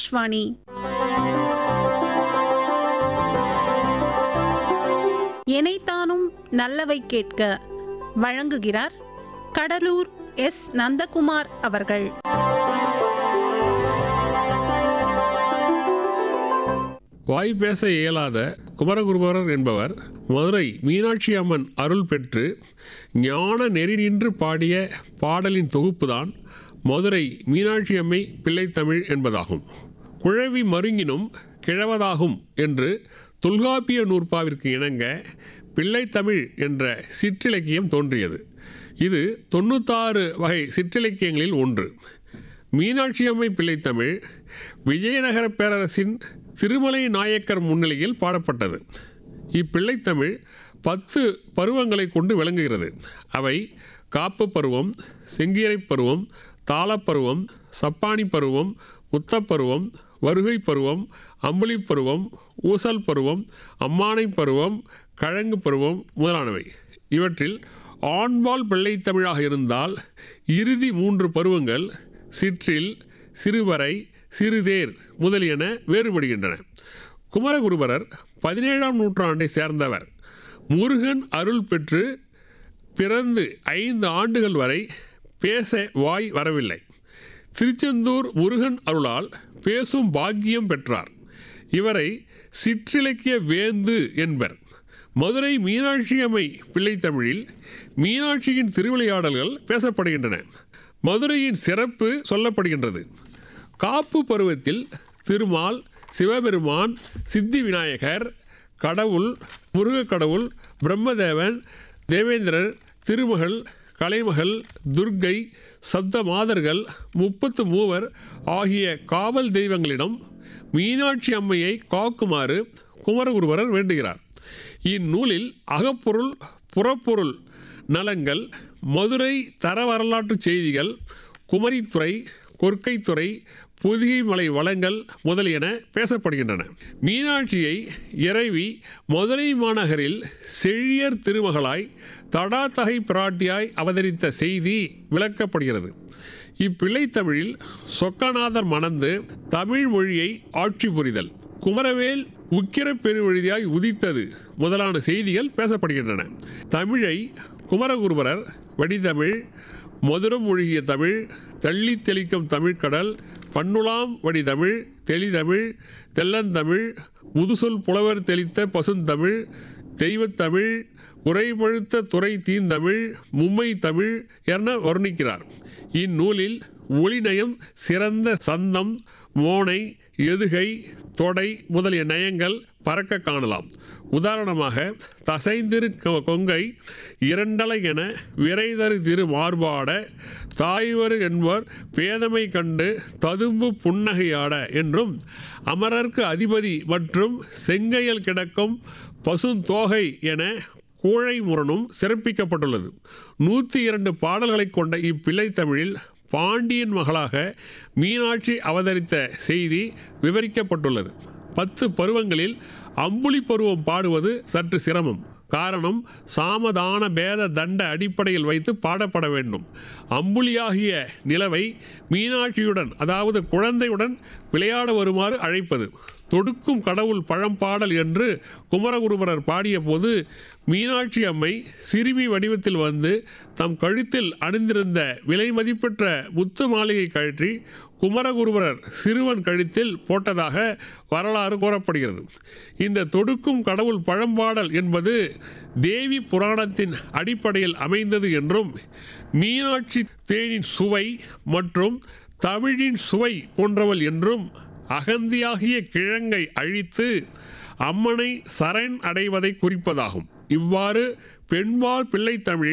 ஆகாஷ்வாணி எனைத்தானும் நல்லவை கேட்க வழங்குகிறார் கடலூர் எஸ் நந்தகுமார் அவர்கள் வாய் பேச இயலாத குமரகுருபரர் என்பவர் மதுரை மீனாட்சி அம்மன் அருள் பெற்று ஞான நெறி நின்று பாடிய பாடலின் தொகுப்புதான் மதுரை மீனாட்சி அம்மை பிள்ளைத்தமிழ் என்பதாகும் குழவி மருங்கினும் கிழவதாகும் என்று தொல்காப்பிய நூற்பாவிற்கு இணங்க பிள்ளைத்தமிழ் என்ற சிற்றிலக்கியம் தோன்றியது இது தொண்ணூத்தாறு வகை சிற்றிலக்கியங்களில் ஒன்று மீனாட்சி அம்மை பிள்ளைத்தமிழ் விஜயநகர பேரரசின் திருமலை நாயக்கர் முன்னிலையில் பாடப்பட்டது இப்பிள்ளைத்தமிழ் பத்து பருவங்களை கொண்டு விளங்குகிறது அவை காப்பு பருவம் செங்கீரை பருவம் தாளப்பருவம் சப்பானி பருவம் முத்தப்பருவம் வருகை பருவம் அம்புலி பருவம் ஊசல் பருவம் அம்மானை பருவம் கழங்கு பருவம் முதலானவை இவற்றில் ஆண்பால் பிள்ளைத்தமிழாக இருந்தால் இறுதி மூன்று பருவங்கள் சிற்றில் சிறுவரை சிறுதேர் முதலியன வேறுபடுகின்றன குமரகுருபரர் பதினேழாம் நூற்றாண்டை சேர்ந்தவர் முருகன் அருள் பெற்று பிறந்து ஐந்து ஆண்டுகள் வரை பேச வாய் வரவில்லை திருச்செந்தூர் முருகன் அருளால் பேசும் பாக்கியம் பெற்றார் இவரை சிற்றிலக்கிய வேந்து என்பர் மதுரை மீனாட்சி அம்மை பிள்ளைத்தமிழில் மீனாட்சியின் திருவிளையாடல்கள் பேசப்படுகின்றன மதுரையின் சிறப்பு சொல்லப்படுகின்றது காப்பு பருவத்தில் திருமால் சிவபெருமான் சித்தி விநாயகர் கடவுள் முருகக் கடவுள் பிரம்மதேவன் தேவேந்திரர் திருமகள் கலைமகள் துர்க்கை சப்த மாதர்கள் முப்பத்து மூவர் ஆகிய காவல் தெய்வங்களிடம் மீனாட்சி அம்மையை காக்குமாறு குமரகுருபரர் வேண்டுகிறார் இந்நூலில் அகப்பொருள் புறப்பொருள் நலங்கள் மதுரை தர வரலாற்று செய்திகள் குமரித்துறை கொற்கைத்துறை புதிகை மலை வளங்கள் முதலியன பேசப்படுகின்றன மீனாட்சியை இறைவி மதுரை மாநகரில் செழியர் திருமகளாய் தடாத்தகை பிராட்டியாய் அவதரித்த செய்தி விளக்கப்படுகிறது இப்பிள்ளைத்தமிழில் சொக்கநாதர் மணந்து தமிழ் மொழியை ஆட்சி புரிதல் குமரவேல் உக்கிர பெருவழியாய் உதித்தது முதலான செய்திகள் பேசப்படுகின்றன தமிழை குமரகுருபரர் வடிதமிழ் மதுரம் ஒழுகிய தமிழ் தள்ளி தெளிக்கும் தமிழ்கடல் பண்ணுலாம் வடிதமிழ் தெளிதமிழ் தெல்லந்தமிழ் முதுசொல் புலவர் தெளித்த பசுந்தமிழ் தெய்வத்தமிழ் உரைபழுத்த துறை தீந்தமிழ் மும்மை தமிழ் என வர்ணிக்கிறார் இந்நூலில் ஒளிநயம் சிறந்த சந்தம் மோனை எதுகை தொடை முதலிய நயங்கள் பறக்க காணலாம் உதாரணமாக தசைந்திரு கொ- கொங்கை இரண்டலை என விரைதரு திரு மார்பாட தாய்வரு என்பவர் பேதமை கண்டு ததும்பு புன்னகையாட என்றும் அமரர்க்கு அதிபதி மற்றும் செங்கையல் கிடக்கும் பசுந்தோகை என கூழை முரணும் சிறப்பிக்கப்பட்டுள்ளது நூற்றி இரண்டு பாடல்களை கொண்ட இப்பிள்ளை தமிழில் பாண்டியன் மகளாக மீனாட்சி அவதரித்த செய்தி விவரிக்கப்பட்டுள்ளது பத்து பருவங்களில் அம்புலி பருவம் பாடுவது சற்று சிரமம் காரணம் சாமதான பேத தண்ட அடிப்படையில் வைத்து பாடப்பட வேண்டும் அம்புலியாகிய நிலவை மீனாட்சியுடன் அதாவது குழந்தையுடன் விளையாட வருமாறு அழைப்பது தொடுக்கும் கடவுள் பழம்பாடல் என்று குமரகுருபரர் பாடிய போது மீனாட்சி அம்மை சிறுமி வடிவத்தில் வந்து தம் கழுத்தில் அணிந்திருந்த விலை மதிப்பெற்ற முத்து மாலையை கழற்றி குமரகுருபரர் சிறுவன் கழுத்தில் போட்டதாக வரலாறு கூறப்படுகிறது இந்த தொடுக்கும் கடவுள் பழம்பாடல் என்பது தேவி புராணத்தின் அடிப்படையில் அமைந்தது என்றும் மீனாட்சி தேனின் சுவை மற்றும் தமிழின் சுவை போன்றவள் என்றும் அகந்தியாகிய கிழங்கை அழித்து அம்மனை சரண் அடைவதை குறிப்பதாகும் இவ்வாறு பெண்பால் பிள்ளைத்தமிழில்